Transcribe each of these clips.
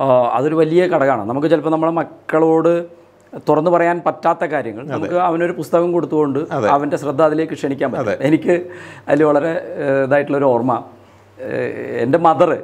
ആ, അതൊരു വലിയ ഘടകമാണ് നമുക്ക് ചിലപ്പോൾ നമ്മളെ മക്കളോട് തുറന്നു പറയാൻ പറ്റാത്ത കാര്യങ്ങൾ നമുക്ക് അവനൊരു പുസ്തകം കൊടുത്തുകൊണ്ട് അവൻ്റെ ശ്രദ്ധ അതിലേക്ക് ക്ഷണിക്കാൻ പറ്റും എനിക്ക് അതിൽ വളരെ ഏഹ്, ഇതായിട്ടുള്ളൊരു ഓർമ്മ ഏഹ്, എൻ്റെ മദർ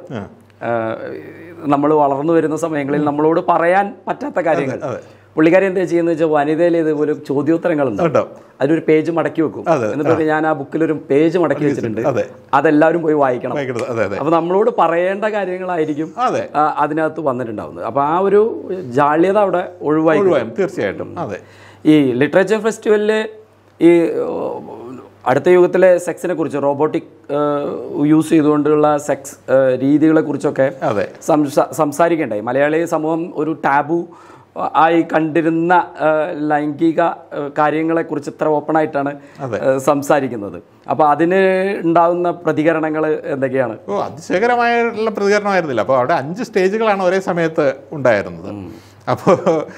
നമ്മൾ വളർന്നു വരുന്ന സമയങ്ങളിൽ നമ്മളോട് പറയാൻ പറ്റാത്ത കാര്യങ്ങൾ പുള്ളിക്കാരി എന്താ ചെയ്യുന്നത് വെച്ചാൽ വനിതയിൽ ഇതുപോലെ ചോദ്യോത്തരങ്ങൾ ഉണ്ടാവും. അതിലൊരു പേജ് മടക്കി വെക്കും എന്നിട്ട് പറയും, ഞാൻ ആ ബുക്കിൽ ഒരു പേജ് മടക്കി വെച്ചിട്ടുണ്ട് അതെ. അതെല്ലാവരും പോയി വായിക്കണം ഭയങ്കര അതെ അതെ അപ്പൊ നമ്മളോട് പറയേണ്ട കാര്യങ്ങളായിരിക്കും അതെ ആ, അതിനകത്ത് വന്നിട്ടുണ്ടാവുന്നത് അപ്പൊ ആ ഒരു ജാള്യത അവിടെ ഒഴിവായി മുഴുവൻ തീർച്ചയായിട്ടും അതെ ഈ ലിറ്ററേച്ചർ ഫെസ്റ്റിവലില് ഈ ഓ, അടുത്ത യുഗത്തിലെ സെക്സിനെ കുറിച്ച് റോബോട്ടിക് യൂസ് ചെയ്തുകൊണ്ടുള്ള സെക്സ് രീതികളെ കുറിച്ചൊക്കെ അതെ സംസാ- സംസാരിക്കണ്ടായി മലയാളി സമൂഹം ഒരു ടാബു ആയി കണ്ടിരുന്ന ആ, ലൈംഗിക ആ, കാര്യങ്ങളെക്കുറിച്ച് ഇത്ര ഓപ്പണായിട്ടാണ് സംസാരിക്കുന്നത് അപ്പോൾ അതിന് ഉണ്ടാകുന്ന പ്രതികരണങ്ങൾ എന്തൊക്കെയാണ് ഓ അതിശയകരമായുള്ള പ്രതികരണമായിരുന്നില്ല അപ്പോൾ അവിടെ അഞ്ച് സ്റ്റേജുകളാണ് ഒരേ സമയത്ത് ഉണ്ടായിരുന്നത് അപ്പോൾ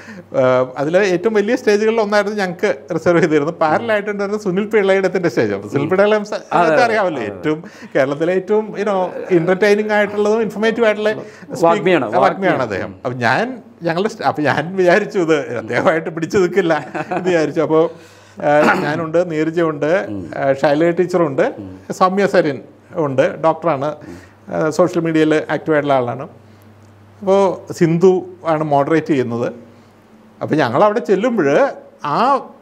അതിൽ ഏറ്റവും വലിയ സ്റ്റേജുകളിൽ ഒന്നായിരുന്നു ഞങ്ങൾക്ക് റിസർവ് ചെയ്തിരുന്നത് പാരലായിട്ടുണ്ടായിരുന്ന സുനിൽ പിള്ളയുടെ സ്റ്റേജ് അപ്പോൾ സുനിൽ പിള്ളയുടെ അതൊക്കെ അറിയാമല്ലോ ഏറ്റവും കേരളത്തിലെ ഏറ്റവും യുനോ എന്റർടൈനിങ് ആയിട്ടുള്ളതും ഇൻഫർമേറ്റീവ് ആയിട്ടുള്ള വാഗ്മിയാണ്, വാഗ്മിയാണ് അദ്ദേഹം അപ്പം ഞാൻ ഞങ്ങളുടെ സ്റ്റ- അപ്പം ഞാൻ വിചാരിച്ചു ഇത് അദ്ദേഹമായിട്ട് പിടിച്ചു നിൽക്കില്ല എന്ന് വിചാരിച്ചു അപ്പോൾ ഞാനുണ്ട് നീരജുണ്ട് ശൈലജ ടീച്ചറുണ്ട് സൗമ്യ സരിൻ ഉണ്ട് ഡോക്ടറാണ് സോഷ്യൽ മീഡിയയിൽ ആക്റ്റീവായിട്ടുള്ള ആളാണ് അപ്പോൾ സിന്ധു ആണ് മോഡറേറ്റ് ചെയ്യുന്നത് അപ്പോൾ ഞങ്ങൾ അവിടെ ചെല്ലുമ്പോൾ ആ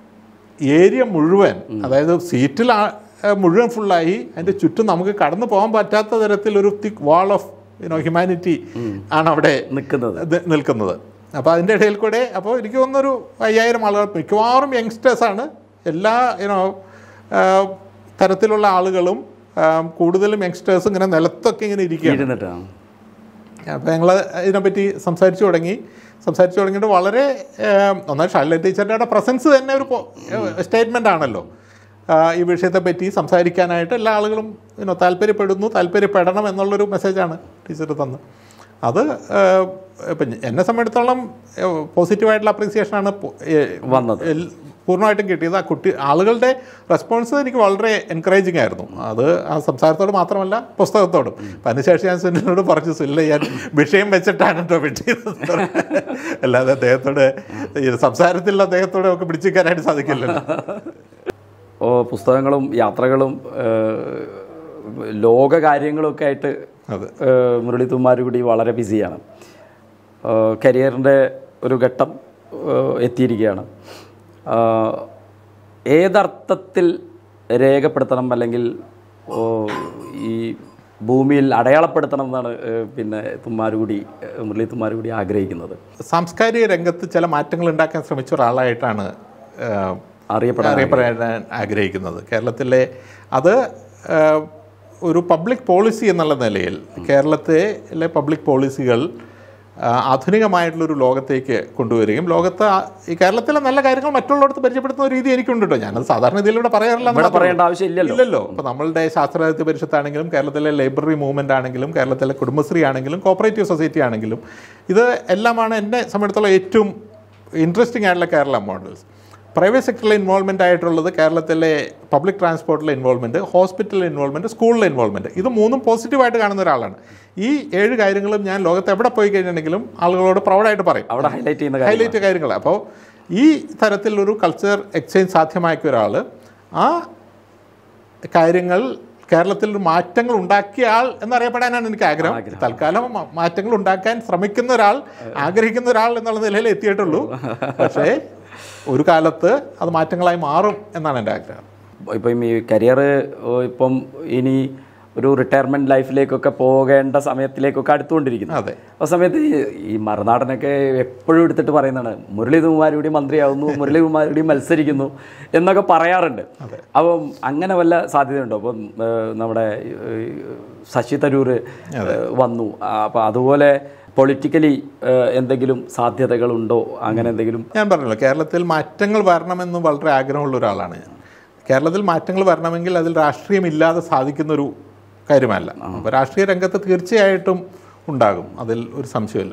ഏരിയ മുഴുവൻ അതായത് സീറ്റിൽ ആ- മുഴുവൻ ഫുള്ളായി അതിൻ്റെ ചുറ്റും നമുക്ക് കടന്നു പോകാൻ പറ്റാത്ത തരത്തിൽ ഒരു thick wall of you know humanity ആണ് അവിടെ നിൽക്കുന്നത് ഇത് നിൽക്കുന്നത് അപ്പോൾ അതിൻ്റെ ഇടയിൽ കൂടെ അപ്പോൾ എനിക്ക് തോന്നുന്നൊരു അയ്യായിരം ആളുകൾ മിക്കവാറും യങ്സ്റ്റേഴ്സാണ് എല്ലാ യുനോ തരത്തിലുള്ള ആളുകളും ആ, കൂടുതലും യങ്സ്റ്റേഴ്സ് ഇങ്ങനെ നിലത്തൊക്കെ ഇങ്ങനെ ഇരിക്കുകയാണ് ഇരുന്നിട്ടാണ് അപ്പോൾ ഞങ്ങൾ ഇതിനെപ്പറ്റി സംസാരിച്ചു തുടങ്ങി സംസാരിച്ചു തുടങ്ങിയിട്ട് വളരെ ഏം, ഒന്നാമത് ഷാലില ടീച്ചറുടെ പ്രസൻസ് തന്നെ ഒരു സ്റ്റേറ്റ്മെൻ്റ് ആണല്ലോ ആ, ഈ വിഷയത്തെപ്പറ്റി സംസാരിക്കാനായിട്ട് എല്ലാ ആളുകളും ഇനോ താല്പര്യപ്പെടുന്നു താല്പര്യപ്പെടണം എന്നുള്ളൊരു മെസ്സേജാണ് ടീച്ചർ തന്നത് അത് ഏഹ്, ഇപ്പം എന്നെ സംബന്ധിച്ചിടത്തോളം പോസിറ്റീവായിട്ടുള്ള അപ്രീസിയേഷനാണ് വന്നത്. പൂർണ്ണമായിട്ടും കിട്ടിയത് ആ കുട്ടി ആളുകളുടെ റെസ്പോൺസ് എനിക്ക് വളരെ എൻകറേജിങ് ആയിരുന്നു അത് ആ സംസാരത്തോട് മാത്രമല്ല പുസ്തകത്തോടും അപ്പം അതിനുശേഷം ഞാൻ സുനിലിനോട് പറഞ്ഞു സുനിലെ ഞാൻ വിഷയം വെച്ചിട്ടാണ് കേട്ടോ വെട്ടിയത് അല്ലാതെ അദ്ദേഹത്തോട് ഈ സംസാരത്തിൽ അദ്ദേഹത്തോട് നമുക്ക് പിടിച്ചിരിക്കാനായിട്ട് സാധിക്കില്ലല്ലോ ഓ പുസ്തകങ്ങളും യാത്രകളും ഏഹ്, ലോക കാര്യങ്ങളൊക്കെ ആയിട്ട് അതെ ഏഹ്, മുരളി തുമ്മാരുകുടി വളരെ ബിസിയാണ് ഏഹ്, കരിയറിൻ്റെ ഒരു ഘട്ടം ഏഹ്, എത്തിയിരിക്കുകയാണ് ഏഹ്, ഏതർത്ഥത്തിൽ രേഖപ്പെടുത്തണം അല്ലെങ്കിൽ ഓ, ഈ ഭൂമിയിൽ അടയാളപ്പെടുത്തണം എന്നാണ് ഏഹ്, പിന്നെ തുമ്മാരുകുടി ഏഹ്, മുരളി തുമ്മാരുകുടി ആഗ്രഹിക്കുന്നത് സാംസ്കാരിക രംഗത്ത് ചില മാറ്റങ്ങൾ ഉണ്ടാക്കാൻ ശ്രമിച്ച ഒരാളായിട്ടാണ് ഏഹ്, അറിയപ്പെടാൻ അറിയപ്പെടാൻ ആഗ്രഹിക്കുന്നത് കേരളത്തിലെ അത് ഏഹ്, ഒരു പബ്ലിക് പോളിസി എന്നുള്ള നിലയിൽ കേരളത്തിലെ പബ്ലിക് പോളിസികൾ ആ, ആധുനികമായിട്ടുള്ളൊരു ലോകത്തേക്ക് കൊണ്ടുവരികയും ലോകത്ത് ആ- ഈ കേരളത്തിലെ നല്ല കാര്യങ്ങൾ മറ്റുള്ളവർക്ക് പരിചയപ്പെടുത്തുന്ന ഒരു രീതി എനിക്കുണ്ട് കേട്ടോ ഞാനത് സാധാരണ ഇതിലൂടെ പറയാറില്ല എന്ന് ഇവിടെ മാത്രമേ പറയേണ്ട ആവശ്യമില്ലല്ലോ ഇല്ലല്ലോ ഇപ്പൊ നമ്മളുടെ ശാസ്ത്രസാഹിത്യ പരിഷത്താണെങ്കിലും കേരളത്തിലെ ലൈബ്രറി മൂവ്മെന്റ് ആണെങ്കിലും കേരളത്തിലെ കുടുംബശ്രീ ആണെങ്കിലും കോപ്പറേറ്റീവ് സൊസൈറ്റി ആണെങ്കിലും ഇത് എല്ലാമാണ് എന്നെ സംബന്ധിച്ചിടത്തോളം ഏറ്റവും ഇൻട്രസ്റ്റിംഗ് ആയിട്ടുള്ള കേരള മോഡൽസ് പ്രൈവറ്റ് സെക്ടറിലെ ഇൻവോൾവ്മെൻ്റ് ആയിട്ടുള്ളത് കേരളത്തിലെ പബ്ലിക് ട്രാൻസ്പോർട്ടിലെ ഇൻവോൾവ്മെൻറ്റ് ഹോസ്പിറ്റലിലെ ഇൻവോൾവ്മെൻറ്റ് സ്കൂളിലെ ഇൻവോൾവ്മെൻറ്റ് ഇത് മൂന്നും പോസിറ്റീവായിട്ട് കാണുന്ന ഒരാളാണ് ഈ ഏഴ് കാര്യങ്ങളും ഞാൻ ലോകത്ത് എവിടെ പോയി കഴിഞ്ഞിട്ടുണ്ടെങ്കിലും ആളുകളോട് പ്രൗഡായിട്ട് പറയും അവിടെ ഹൈലൈറ്റ് ചെയ്യുന്ന കാര്യം ഹൈലൈറ്റ് കാര്യങ്ങൾ അപ്പോൾ ഈ തരത്തിലൊരു കൾച്ചർ എക്സ്ചേഞ്ച് സാധ്യമാക്കിയ ഒരാൾ ആ കാര്യങ്ങൾ കേരളത്തിൽ ഒരു മാറ്റങ്ങൾ ഉണ്ടാക്കിയ ആൾ എന്നറിയപ്പെടാനാണ് എനിക്ക് ആഗ്രഹം തൽക്കാലം മ- മാറ്റങ്ങൾ ഉണ്ടാക്കാൻ ശ്രമിക്കുന്ന ഒരാൾ ആഗ്രഹിക്കുന്ന ഒരാൾ എന്നുള്ള നിലയിൽ എത്തിയിട്ടുള്ളൂ പക്ഷേ ഒരു കാലത്ത് അത് മാറ്റങ്ങളായി മാറും എന്നാണ് എൻ്റെ ആഗ്രഹം ഇപ്പം ഈ കരിയർ ഇപ്പം ഇനി ഒരു റിട്ടയർമെന്റ് ലൈഫിലേക്കൊക്കെ പോകേണ്ട സമയത്തിലേക്കൊക്കെ അടുത്തുകൊണ്ടിരിക്കുന്നു അതെ ആ സമയത്ത് ഈ- ഈ മറുനാടനൊക്കെ എപ്പോഴും എടുത്തിട്ട് പറയുന്നതാണ് മുരളീകുമാരൂടി മന്ത്രിയാവുന്നു മുരളീകുമാരൂടി മത്സരിക്കുന്നു എന്നൊക്കെ പറയാറുണ്ട് അപ്പം അങ്ങനെ വല്ല സാധ്യതയുണ്ടോ അപ്പം ഏഹ്, നമ്മുടെ ഏഹ്, ശശി തരൂർ ഏഹ്, വന്നു ആ, അപ്പം അതുപോലെ പൊളിറ്റിക്കലി എന്തെങ്കിലും സാധ്യതകളുണ്ടോ അങ്ങനെ എന്തെങ്കിലും ഞാൻ പറഞ്ഞല്ലോ കേരളത്തിൽ മാറ്റങ്ങൾ വരണമെന്ന് വളരെ ആഗ്രഹമുള്ള ഒരാളാണ് ഞാൻ കേരളത്തിൽ മാറ്റങ്ങൾ വരണമെങ്കിൽ അതിൽ രാഷ്ട്രീയമില്ലാതെ സാധിക്കുന്നൊരു കാര്യമല്ല അപ്പോൾ രാഷ്ട്രീയ രംഗത്ത് തീർച്ചയായിട്ടും ഉണ്ടാകും അതിൽ ഒരു സംശയമില്ല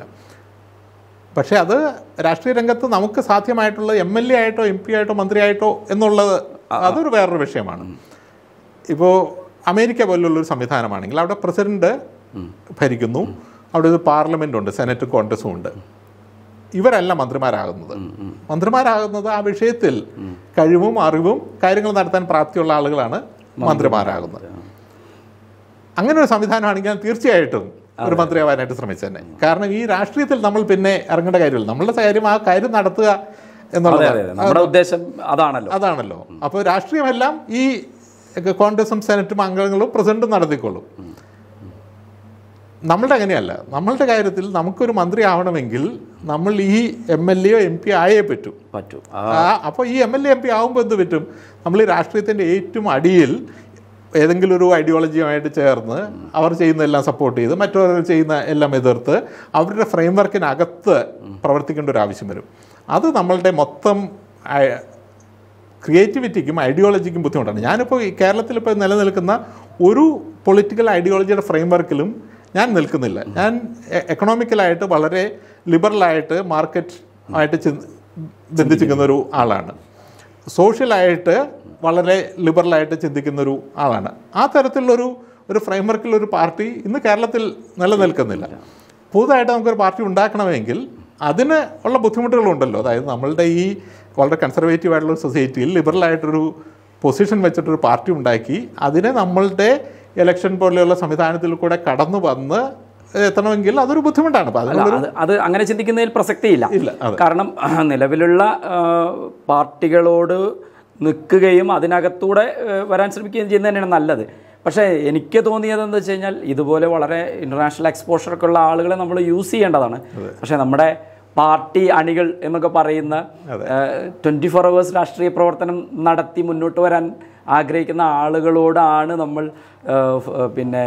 പക്ഷേ അത് രാഷ്ട്രീയ രംഗത്ത് നമുക്ക് സാധ്യമായിട്ടുള്ള എം എൽ എ ആയിട്ടോ എം പി ആയിട്ടോ മന്ത്രിയായിട്ടോ എന്നുള്ളത് അതൊരു വേറൊരു വിഷയമാണ് ഇപ്പോൾ അമേരിക്ക പോലുള്ളൊരു സംവിധാനമാണെങ്കിൽ അവിടെ പ്രസിഡന്റ് ഭരിക്കുന്നു അവിടെ ഒരു പാർലമെൻ്റ് ഉണ്ട് സെനറ്റ് കോൺഗ്രസും ഉണ്ട് ഇവരല്ല മന്ത്രിമാരാകുന്നത് മന്ത്രിമാരാകുന്നത് ആ വിഷയത്തിൽ കഴിവും അറിവും കാര്യങ്ങൾ നടത്താൻ പ്രാപ്തിയുള്ള ആളുകളാണ് മന്ത്രിമാരാകുന്നത് അങ്ങനെ ഒരു സംവിധാനമാണെങ്കിൽ ഞാൻ തീർച്ചയായിട്ടും ഒരു മന്ത്രിയാവാനായിട്ട് ശ്രമിച്ചതന്നെ കാരണം ഈ രാഷ്ട്രീയത്തിൽ നമ്മൾ പിന്നെ ഇറങ്ങേണ്ട കാര്യമില്ല നമ്മളുടെ കാര്യം ആ കാര്യം നടത്തുക അതെ എന്നുള്ളത് അതെ അതെ. നമ്മുടെ ഉദ്ദേശം അതാണല്ലോ അതാണല്ലോ അപ്പോൾ രാഷ്ട്രീയമെല്ലാം ഈ കോൺഗ്രസും സെനറ്റും അംഗങ്ങളും പ്രസിഡന്റും നടത്തിക്കൊള്ളും നമ്മളുടെ അങ്ങനെയല്ല നമ്മളുടെ കാര്യത്തിൽ നമുക്കൊരു മന്ത്രി ആവണമെങ്കിൽ നമ്മൾ ഈ എം എൽ എയോ എം പി ആയേ പറ്റൂ പറ്റും ആ, അപ്പോൾ ഈ M L A M P ആകുമ്പോൾ എന്ത് പറ്റും നമ്മൾ ഈ രാഷ്ട്രീയത്തിൻ്റെ ഏറ്റവും അടിയിൽ ഏതെങ്കിലും ഒരു ഐഡിയോളജിയുമായിട്ട് ചേർന്ന് അവർ ചെയ്യുന്നതെല്ലാം സപ്പോർട്ട് ചെയ്ത് മറ്റവർ ചെയ്യുന്ന എല്ലാം എതിർത്ത് അവരുടെ ഫ്രെയിംവർക്കിനകത്ത് പ്രവർത്തിക്കേണ്ട ഒരു ആവശ്യം വരും അത് നമ്മളുടെ മൊത്തം ആ- ക്രിയേറ്റിവിറ്റിക്കും ഐഡിയോളജിക്കും ബുദ്ധിമുട്ടാണ് ഞാനിപ്പോൾ ഈ കേരളത്തിൽ ഇപ്പോൾ നിലനിൽക്കുന്ന ഒരു പൊളിറ്റിക്കൽ ഐഡിയോളജിയുടെ ഫ്രെയിംവർക്കിലും ഞാൻ നിൽക്കുന്നില്ല ഞാൻ എ- എക്കണോമിക്കലായിട്ട് വളരെ ലിബറലായിട്ട് മാർക്കറ്റ് ആയിട്ട് ചിന്ത- ബന്ധിച്ചിരിക്കുന്ന ഒരു ആളാണ് സോഷ്യലായിട്ട് വളരെ ലിബറലായിട്ട് ചിന്തിക്കുന്ന ഒരു ആളാണ് ആ തരത്തിലുള്ളൊരു ഒരു ഫ്രെയിംവർക്കിൽ ഒരു പാർട്ടി ഇന്ന് കേരളത്തിൽ നിലനിൽക്കുന്നില്ല പുതുതായിട്ട് നമുക്കൊരു പാർട്ടി ഉണ്ടാക്കണമെങ്കിൽ അതിന് ഉള്ള ബുദ്ധിമുട്ടുകളുണ്ടല്ലോ അതായത് നമ്മളുടെ ഈ വളരെ കൺസർവേറ്റീവ് ആയിട്ടുള്ള ഒരു സൊസൈറ്റിയിൽ ലിബറലായിട്ടൊരു പൊസിഷൻ വെച്ചിട്ടൊരു പാർട്ടി ഉണ്ടാക്കി അതിനെ നമ്മളുടെ ഇലക്ഷൻ പോലെയുള്ള സംവിധാനത്തിൽ കൂടെ കടന്നു വന്ന് എത്തണമെങ്കിൽ അതൊരു ബുദ്ധിമുട്ടാണ് അപ്പോൾ അല്ല, അതിനുള്ള അത് അത് അങ്ങനെ ചിന്തിക്കുന്നതിൽ പ്രസക്തിയില്ല ഇല്ല അതെ കാരണം നിലവിലുള്ള ആ, പാർട്ടികളോട് നിൽക്കുകയും അതിനകത്തൂടെ ആ, വരാൻ ശ്രമിക്കുകയും ചെയ്യുന്നത് തന്നെയാണ് നല്ലത് പക്ഷേ എനിക്ക് തോന്നിയത് എന്താ വെച്ച് കഴിഞ്ഞാൽ ഇതുപോലെ വളരെ ഇൻ്റർനാഷണൽ എക്സ്പോഷറൊക്കെ ഉള്ള ആളുകളെ നമ്മൾ യൂസ് ചെയ്യേണ്ടതാണ് പക്ഷേ നമ്മുടെ പാർട്ടി അണികൾ എന്നൊക്കെ പറയുന്ന ട്വൻറ്റി ഫോർ അവേഴ്സ് രാഷ്ട്രീയ പ്രവർത്തനം നടത്തി മുന്നോട്ട് വരാൻ ആഗ്രഹിക്കുന്ന ആളുകളോടാണ് നമ്മൾ ആ, ഫ്- പിന്നെ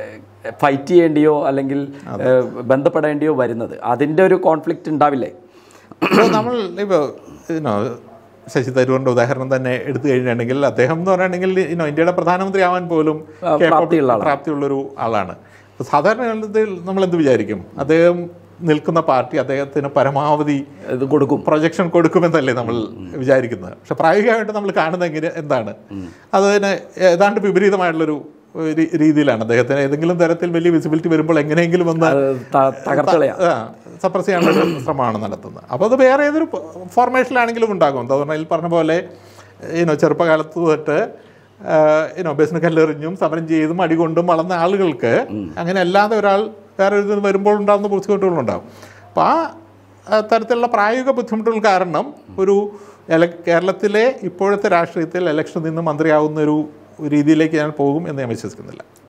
ഫൈറ്റ് ചെയ്യേണ്ടിയോ അല്ലെങ്കിൽ ആ, ബന്ധപ്പെടേണ്ടിയോ വരുന്നത് അതിൻ്റെ ഒരു കോൺഫ്ലിക്റ്റ് ഉണ്ടാവില്ലേ ഇപ്പോൾ നമ്മൾ ഇപ്പോൾ ഇനോ ശശി തരൂറിന്റെ ഉദാഹരണം തന്നെ എടുത്തു കഴിഞ്ഞിട്ടുണ്ടെങ്കിൽ അദ്ദേഹം എന്ന് പറയുകയാണെങ്കിൽ ഇനോ ഇന്ത്യയുടെ പ്രധാനമന്ത്രി ആവാൻ പോലും capable- പ്രാപ്തിയുള്ള ആളാണ്. പ്രാപ്തിയുള്ളൊരു ആളാണ് അപ്പോൾ സാധാരണ കാലത്തിൽ നമ്മൾ എന്ത് വിചാരിക്കും അദ്ദേഹം നിൽക്കുന്ന പാർട്ടി അദ്ദേഹത്തിന് പരമാവധി ഇത് കൊടുക്കും പ്രൊജക്ഷൻ കൊടുക്കുമെന്നല്ലേ നമ്മൾ വിചാരിക്കുന്നത് പക്ഷെ പ്രായോഗികമായിട്ട് നമ്മൾ കാണുന്നത് എങ്ങനെ എന്താണ് അതിന് ഏതാണ്ട് വിപരീതമായിട്ടുള്ളൊരു രീ- രീതിയിലാണ് അദ്ദേഹത്തിന് ഏതെങ്കിലും തരത്തിൽ വലിയ വിസിബിലിറ്റി വരുമ്പോൾ എങ്ങനെയെങ്കിലും ഒന്ന് അത് ത- തകർത്തളയാ സപ്രസ് ചെയ്യാനുള്ള ഒരു ശ്രമമാണ് നടത്തുന്നത് അപ്പോൾ അത് വേറെ ഏതൊരു ഫോർമേഷനിലാണെങ്കിലും ഉണ്ടാകും എന്താ പറഞ്ഞാൽ ഈ പറഞ്ഞ പോലെ ഇനോ ചെറുപ്പകാലത്ത് തൊട്ട് ഇനോ ബസ്സിന് കല്ലെറിഞ്ഞും സമരം ചെയ്തും അടികൊണ്ടും വളർന്ന ആളുകൾക്ക് അങ്ങനെ അല്ലാതെ ഒരാൾ വേറെ ഒരു ഇതിന് വരുമ്പോൾ ഉണ്ടാകുന്ന ബുദ്ധിമുട്ടുകളുണ്ടാകും അപ്പോൾ ആ ആ തരത്തിലുള്ള പ്രായോഗിക ബുദ്ധിമുട്ടുകൾ കാരണം ഒരു എല കേരളത്തിലെ ഇപ്പോഴത്തെ രാഷ്ട്രീയത്തിൽ ഇലക്ഷനിൽ നിന്ന് മന്ത്രിയാവുന്ന ഒരു രീതിയിലേക്ക് ഞാൻ പോകും എന്ന് ഞാൻ വിശ്വസിക്കുന്നില്ല